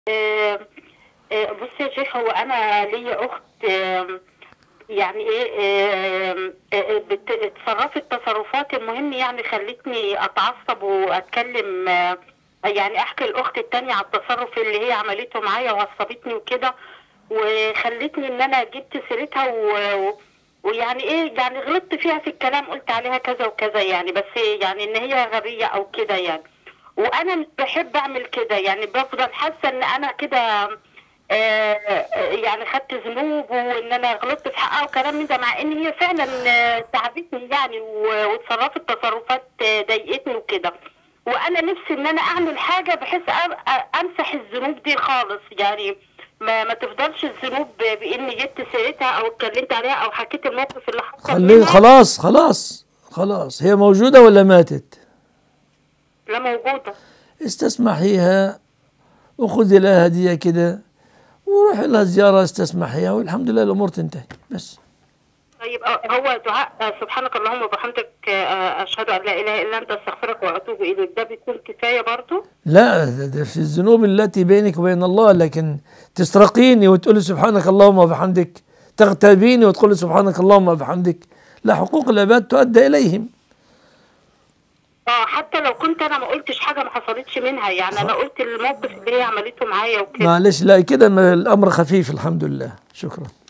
آه، آه، بص يا شيخ هو انا ليا اخت آم، يعني ايه آم، آه، بت- اتصرفت تصرفات المهم يعني خلتني اتعصب واتكلم آه، يعني احكي الاخت التانية على التصرف اللي هي عملته معايا وعصبتني وكده وخلتني ان انا جبت سيرتها و... و- ويعني ايه يعني غلطت فيها في الكلام قلت عليها كذا وكذا يعني بس يعني ان هي غبية او كده يعني وانا مش بحب اعمل كده يعني بفضل حاسه ان انا كده آه، آه، يعني خدت ذنوب وان انا غلطت في حقها وكلام من ده مع ان هي فعلا آه، تعبتني يعني و- واتصرفت تصرفات آه، ضايقتني وكده وانا نفسي ان انا اعمل حاجه بحيث أ- أ- امسح الذنوب دي خالص يعني ما ما تفضلش الذنوب باني جبت سيرتها او اتكلمت عليها او حكيت الموقف اللي حصل خلي منها. خلاص خلاص خلاص هي موجودة ولا ماتت لا موجوده استسمحيها وخذي لها هدية كده وروحي لها زيارة استسمحيها والحمد لله الأمور تنتهي بس طيب آه، هو دعاء آه، سبحانك اللهم وبحمدك آه، اشهد ان لا اله الا انت استغفرك واتوب اليك ده بيكون كفايه برضه لا ده ده في الذنوب التي بينك وبين الله لكن تسرقيني وتقولي سبحانك اللهم وبحمدك تغتابيني وتقولي سبحانك اللهم وبحمدك لا حقوق العباد تؤدى إليهم اه حتى لو كنت انا ما قلتش حاجه ما حصلتش منها يعني انا قلت الموقف اللي هي عملته معايا وكده معلش لا كده ما الأمر خفيف الحمد لله شكرا